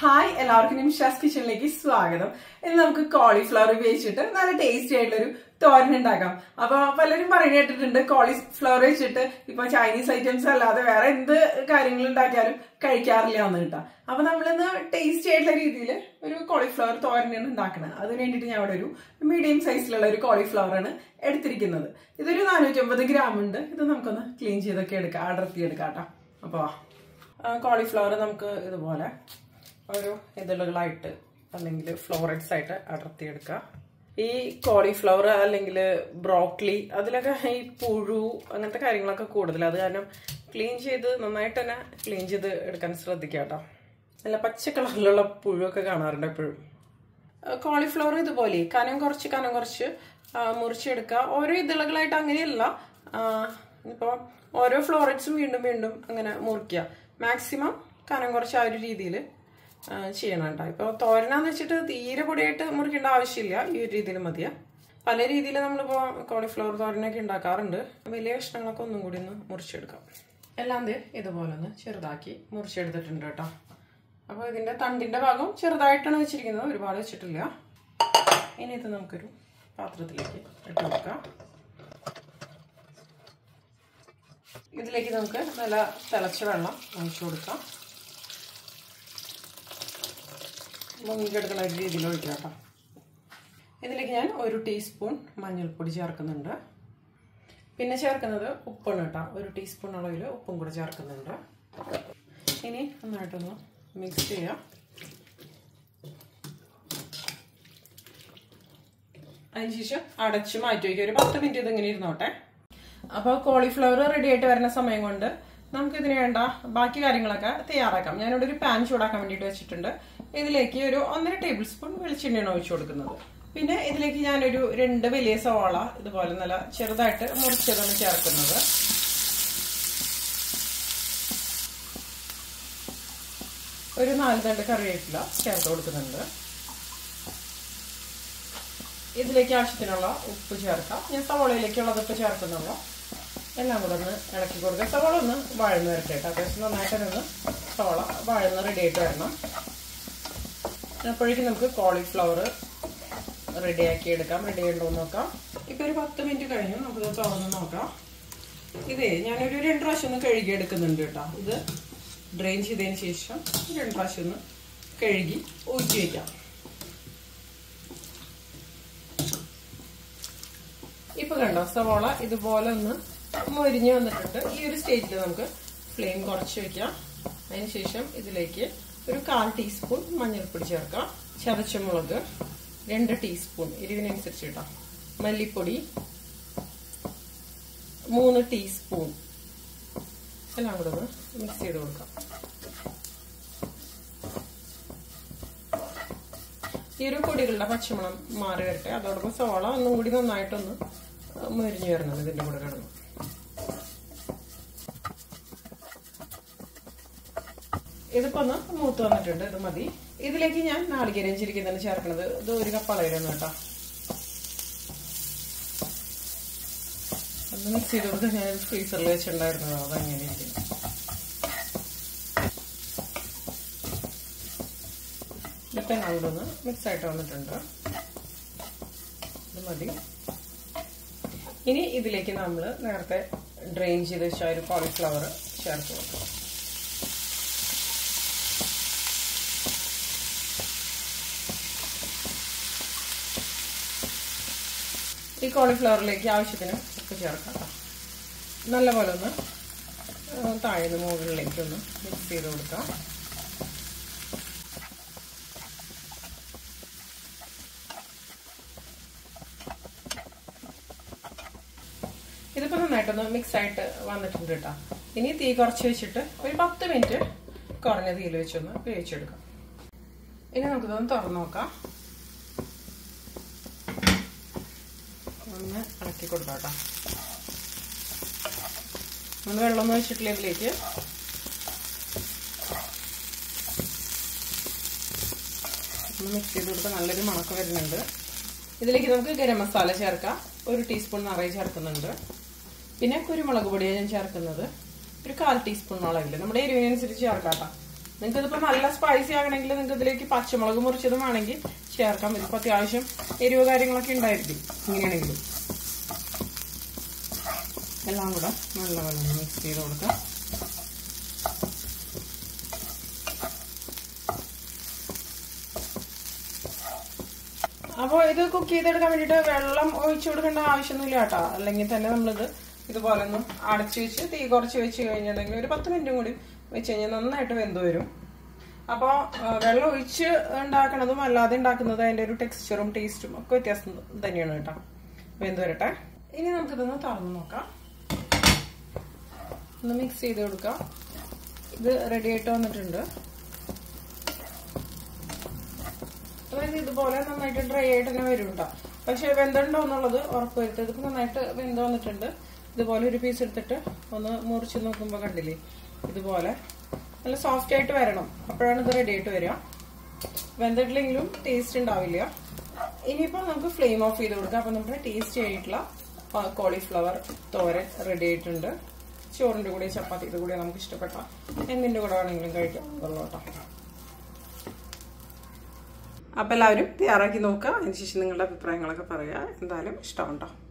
hi എല്ലാവർക്കും നിമിഷാസ് കിച്ചണിലേക്ക് സ്വാഗതം ഇന്ന് നമുക്ക് കോളിഫ്ലവർ ഉപയോഗിച്ചിട്ട് നല്ല ടേസ്റ്റി ആയിട്ടുള്ളൊരു തോരൻ ഉണ്ടാക്കാം അപ്പൊ പലരും പറഞ്ഞു കേട്ടിട്ടുണ്ട് കോളിഫ്ലവർ വെച്ചിട്ട് ഇപ്പൊ ചൈനീസ് ഐറ്റംസ് അല്ലാതെ വേറെ എന്ത് കാര്യങ്ങൾ ഉണ്ടാക്കിയാലും കഴിക്കാറില്ല എന്ന് കിട്ടാം അപ്പൊ നമ്മളിന്ന് ടേസ്റ്റി ആയിട്ടുള്ള രീതിയിൽ ഒരു കോളിഫ്ലവർ തോരനാണ് ഉണ്ടാക്കുന്നത് അതിന് വേണ്ടിയിട്ട് ഞാൻ ഇവിടെ ഒരു മീഡിയം സൈസിലുള്ള ഒരു കോളിഫ്ലവർ ആണ് എടുത്തിരിക്കുന്നത് ഇതൊരു നാനൂറ്റമ്പത് ഗ്രാം ഉണ്ട് ഇത് നമുക്കൊന്ന് ക്ലീൻ ചെയ്തൊക്കെ എടുക്കാം അടർത്തി എടുക്കാം കേട്ടോ അപ്പൊ കോളിഫ്ലവർ നമുക്ക് ഇതുപോലെ ഒരു ഇതളുകളായിട്ട് അല്ലെങ്കിൽ ഫ്ലോററ്റ്സ് ആയിട്ട് അടർത്തിയെടുക്കുക ഈ കോളിഫ്ലവർ അല്ലെങ്കിൽ ബ്രോക്ലി അതിലൊക്കെ ഈ പുഴു അങ്ങനത്തെ കാര്യങ്ങളൊക്കെ കൂടുതൽ അത് കാരണം ക്ലീൻ ചെയ്ത് നന്നായിട്ട് തന്നെ ക്ലീൻ ചെയ്ത് എടുക്കാൻ ശ്രദ്ധിക്കുക കേട്ടോ നല്ല പച്ച കളറിലുള്ള പുഴുവൊക്കെ കാണാറുണ്ട് എപ്പോഴും കോളിഫ്ലവർ ഇതുപോലെ കനം കുറച്ച് കനം കുറച്ച് ആ, മുറിച്ചെടുക്കുക ഓരോ ഇതളുകളായിട്ട് അങ്ങനെയല്ല ഇപ്പോൾ ഓരോ ഫ്ലോററ്റ്സും വീണ്ടും വീണ്ടും അങ്ങനെ മുറിക്കുക മാക്സിമം കനം കുറച്ച് ആ ഒരു രീതിയിൽ ചെയ്യണം കേട്ടോ ഇപ്പോൾ തോരനാന്ന് വെച്ചിട്ട് തീരെ പൊടിയായിട്ട് മുറിക്കേണ്ട ആവശ്യമില്ല ഈ ഒരു രീതിയിൽ മതിയാ പല രീതിയിൽ നമ്മളിപ്പോൾ കോളിഫ്ലവർ തോരനൊക്കെ ഉണ്ടാക്കാറുണ്ട് വലിയ കഷ്ണങ്ങളൊക്കെ ഒന്നും കൂടി ഒന്ന് മുറിച്ചെടുക്കാം എല്ലാം ദേ ഇതുപോലെ ഒന്ന് ചെറുതാക്കി മുറിച്ചെടുത്തിട്ടുണ്ട് കേട്ടോ അപ്പോൾ ഇതിൻ്റെ തണ്ടിൻ്റെ ഭാഗം ചെറുതായിട്ടാണ് വെച്ചിരിക്കുന്നത് ഒരുപാട് വെച്ചിട്ടില്ല ഇനി ഇത് നമുക്കൊരു പാത്രത്തിലേക്ക് ഇട്ട് കൊടുക്കാം ഇതിലേക്ക് നമുക്ക് നല്ല തിളച്ച വെള്ളം ഒഴിച്ചു കൊടുക്കാം മുങ്ങിക്കെടുക്കുന്ന ഒരു രീതിയിൽ ഒഴിക്കാം കേട്ടോ ഇതിലേക്ക് ഞാൻ ഒരു ടീസ്പൂൺ മഞ്ഞൾപ്പൊടി ചേർക്കുന്നുണ്ട് പിന്നെ ചേർക്കുന്നത് ഉപ്പാണ് കേട്ടോ ഒരു ടീസ്പൂൺ അളവിൽ ഉപ്പും കൂടെ ചേർക്കുന്നുണ്ട് ഇനി നന്നായിട്ടൊന്ന് മിക്സ് ചെയ്യാം അതിനുശേഷം അടച്ച് മാറ്റി വയ്ക്കുക ഒരു പത്ത് മിനിറ്റ് ഇതിങ്ങനെ ഇരുന്നോട്ടെ അപ്പോൾ കോളിഫ്ലവർ റെഡി ആയിട്ട് വരുന്ന സമയം കൊണ്ട് നമുക്ക് ഇതിന് വേണ്ട ബാക്കി കാര്യങ്ങളൊക്കെ തയ്യാറാക്കാം ഞാനിവിടെ ഒരു പാൻ ചൂടാക്കാൻ വേണ്ടിയിട്ട് വെച്ചിട്ടുണ്ട് ഇതിലേക്ക് ഒരു ഒന്നര ടേബിൾ സ്പൂൺ വെളിച്ചെണ്ണയാണ് ഒഴിച്ചു കൊടുക്കുന്നത് പിന്നെ ഇതിലേക്ക് ഞാനൊരു രണ്ട് വലിയ സവാള ഇതുപോലെ നല്ല ചെറുതായിട്ട് മുറിച്ചതാണ് ചേർക്കുന്നത് ഒരു നാല് തണ്ട് കറിവേപ്പില ചേർത്ത് കൊടുക്കുന്നുണ്ട് ഇതിലേക്ക് ആവശ്യത്തിനുള്ള ഉപ്പ് ചേർക്കാം ഞാൻ സവോളയിലേക്കുള്ളത് ഉപ്പ് ചേർക്കുന്നുള്ളൂ എല്ലാം കൂടെ ഒന്ന് ഇളക്കി കൊടുക്കുക സവോള ഒന്ന് വഴന്ന് വരട്ടെ കേട്ടോ അത്യാവശ്യം നന്നായിട്ട് ഒന്ന് സവോള വഴന്ന് റെഡി ആയിട്ട് വരണം അപ്പോഴേക്കും നമുക്ക് കോളിഫ്ലവർ റെഡിയാക്കി എടുക്കാം റെഡി ഉണ്ടോ എന്ന് നോക്കാം ഇപ്പൊ ഒരു പത്ത് മിനിറ്റ് കഴിഞ്ഞു നമുക്കിത് തുറന്ന് നോക്കാം ഇതേ ഞാനൊരു രണ്ട് പ്രാവശ്യം ഒന്ന് കഴുകി എടുക്കുന്നുണ്ട് കേട്ടോ ഇത് ഡ്രെയിൻ ചെയ്തതിന് ശേഷം രണ്ട് പ്രാവശ്യം ഒന്ന് കഴുകി ഊറ്റി വയ്ക്കാം ഇപ്പൊ കണ്ടോ സവോള ഇതുപോലെ ഒന്ന് മൊരിഞ്ഞു വന്നിട്ടുണ്ട് ഈ ഒരു സ്റ്റേജിൽ നമുക്ക് ഫ്ലെയിം കുറച്ച് വെക്കാം അതിനുശേഷം ഇതിലേക്ക് ഒരു കാൽ ടീസ്പൂൺ മഞ്ഞൾപ്പൊടി ചേർക്കാം ചതച്ച മുളക് രണ്ട് ടീസ്പൂൺ എരിവിനനുസരിച്ച് ഇട്ടാം മല്ലിപ്പൊടി മൂന്ന് ടീസ്പൂൺ എല്ലാം കൂടെ ഒന്ന് മിക്സ് ചെയ്ത് കൊടുക്കാം ഈ ഒരു പൊടികളുടെ പച്ചമണം മാറി വരട്ടെ അതോടൊപ്പം സോള ഒന്നും കൂടി നന്നായിട്ടൊന്ന് മുരിഞ്ഞു വരണം ഇതിന്റെ കൂടെ കിടന്നു ഇതിപ്പോ ഒന്ന് മൂത്ത് വന്നിട്ടുണ്ട് ഇത് മതി ഇതിലേക്ക് ഞാൻ നാളികേരം ചിരിക്കുന്നതാണ് ചേർക്കുന്നത് ഇത് ഒരു കപ്പ് അളവിലാണ് കേട്ടോ ഒന്ന് മിക്സ് ചെയ്ത് കൊടുത്ത് ഞാൻ ഫ്രീസറിൽ വെച്ചിട്ടുണ്ടായിരുന്നത് അതങ്ങനെ ഇരിക്കുന്നു ഇതൊക്കെ നല്ലൊന്ന് മിക്സ് ആയിട്ട് വന്നിട്ടുണ്ട് ഇത് മതി ഇനി ഇതിലേക്ക് നമ്മൾ നേരത്തെ ഡ്രെയിൻ ചെയ്ത് വെച്ച ഒരു കോളിഫ്ലവർ ചേർത്ത് കൊടുക്കാം ഈ കോളിഫ്ലവറിലേക്ക് ആവശ്യത്തിന് ഉപ്പ് ചേർക്കാം നല്ലപോലെ ഒന്ന് താഴ്ന്ന് മുകളിലേക്ക് ഒന്ന് മിക്സ് ചെയ്ത് കൊടുക്കാം ഇതിപ്പോ നന്നായിട്ടൊന്ന് മിക്സ് ആയിട്ട് വന്നിട്ടുണ്ട് കേട്ടോ ഇനി തീ കുറച്ച് വെച്ചിട്ട് ഒരു പത്ത് മിനിറ്റ് കുറഞ്ഞ തീയിൽ വെച്ചൊന്ന് വേവിച്ചെടുക്കാം ഇനി നമുക്കിതൊന്ന് തുറന്നു നോക്കാം ഒന്ന് ഇളക്കി കൊടുക്കാം കേട്ടോ ഒന്ന് വെള്ളമൊന്നും വെച്ചിട്ടില്ല ഇതിലേക്ക് ഒന്ന് മിക്സ് ചെയ്ത് കൊടുത്താൽ നല്ലൊരു മണക്കം വരുന്നുണ്ട് ഇതിലേക്ക് നമുക്ക് ഗരം മസാല ചേർക്കാം ഒരു ടീസ്പൂൺ നിറയെ ചേർക്കുന്നുണ്ട് പിന്നെ കുരുമുളക് പൊടിയാണ് ഞാൻ ചേർക്കുന്നത് ഒരു കാൽ ടീസ്പൂൺ അളവിൽ നമ്മുടെ എരിവിനനുസരിച്ച് ചേർക്കാം കേട്ടോ നിങ്ങൾക്ക് ഇതിപ്പോ നല്ല സ്പൈസി ആകണമെങ്കിൽ നിങ്ങൾക്ക് ഇതിലേക്ക് പച്ചമുളക് മുറിച്ചതും വേണമെങ്കിൽ ചേർക്കാം ഇതിപ്പോ അത്യാവശ്യം എരിവ് കാര്യങ്ങളൊക്കെ ഉണ്ടായിരിക്കും ഇങ്ങനെയാണെങ്കിലും എല്ലാം കൂടെ നല്ലപോലെ മിക്സ് ചെയ്ത് കൊടുക്കാം അപ്പോൾ ഇത് കുക്ക് ചെയ്തെടുക്കാൻ വേണ്ടിയിട്ട് വെള്ളം ഒഴിച്ചു കൊടുക്കേണ്ട ആവശ്യമൊന്നുമില്ല കേട്ടോ അല്ലെങ്കിൽ തന്നെ നമ്മളിത് ഇതുപോലെ ഒന്ന് അടച്ചു വെച്ച് തീ കുറച്ച് വെച്ച് കഴിഞ്ഞിട്ടുണ്ടെങ്കിൽ ഒരു പത്ത് മിനിറ്റും കൂടി വെച്ച് കഴിഞ്ഞാൽ നന്നായിട്ട് വെന്ത് വരും അപ്പോൾ വെള്ളം ഒഴിച്ച് ഉണ്ടാക്കണതും അല്ലാതെ ഉണ്ടാക്കുന്നത് അതിൻ്റെ ഒരു ടെക്സ്ചറും ടേസ്റ്റും ഒക്കെ വ്യത്യാസം തന്നെയാണ് കേട്ടോ വെന്ത് വരട്ടെ ഇനി നമുക്കിതൊന്ന് തുറന്ന് നോക്കാം ഒന്ന് മിക്സ് ചെയ്ത് കൊടുക്കാം ഇത് റെഡി ആയിട്ട് വന്നിട്ടുണ്ട് അതായത് ഇതുപോലെ നന്നായിട്ട് ഡ്രൈ ആയിട്ട് തന്നെ വരും കേട്ടോ പക്ഷെ വെന്തുണ്ടോ എന്നുള്ളത് ഉറപ്പ് വരുത്തുക ഇതിപ്പോൾ നന്നായിട്ട് വെന്ത് വന്നിട്ടുണ്ട് ഇതുപോലെ ഒരു പീസ് എടുത്തിട്ട് ഒന്ന് മുറിച്ച് നോക്കുമ്പോൾ കണ്ടില്ലേ ഇതുപോലെ നല്ല സോഫ്റ്റ് ആയിട്ട് വരണം അപ്പോഴാണ് ഇത് റെഡി ആയിട്ട് വരിക വെന്തിട്ടില്ലെങ്കിലും ടേസ്റ്റ് ഉണ്ടാവില്ല ഇനിയിപ്പോൾ നമുക്ക് ഫ്ലെയിം ഓഫ് ചെയ്ത് കൊടുക്കാം അപ്പോൾ നമ്മുടെ ടേസ്റ്റ് ആയിട്ടുള്ള കോളിഫ്ലവർ തോരൻ റെഡി ആയിട്ടുണ്ട് ചോറിൻ്റെ കൂടെ ചപ്പാത്തിയുടെ കൂടെ നമുക്ക് ഇഷ്ടപ്പെട്ട എന്തിൻ്റെ കൂടെ വേണമെങ്കിലും കഴിക്കാം വെള്ളോട്ടോ അപ്പം എല്ലാവരും തയ്യാറാക്കി നോക്കുക അതിനുശേഷം നിങ്ങളുടെ അഭിപ്രായങ്ങളൊക്കെ പറയുക എന്തായാലും ഇഷ്ടമുണ്ടോ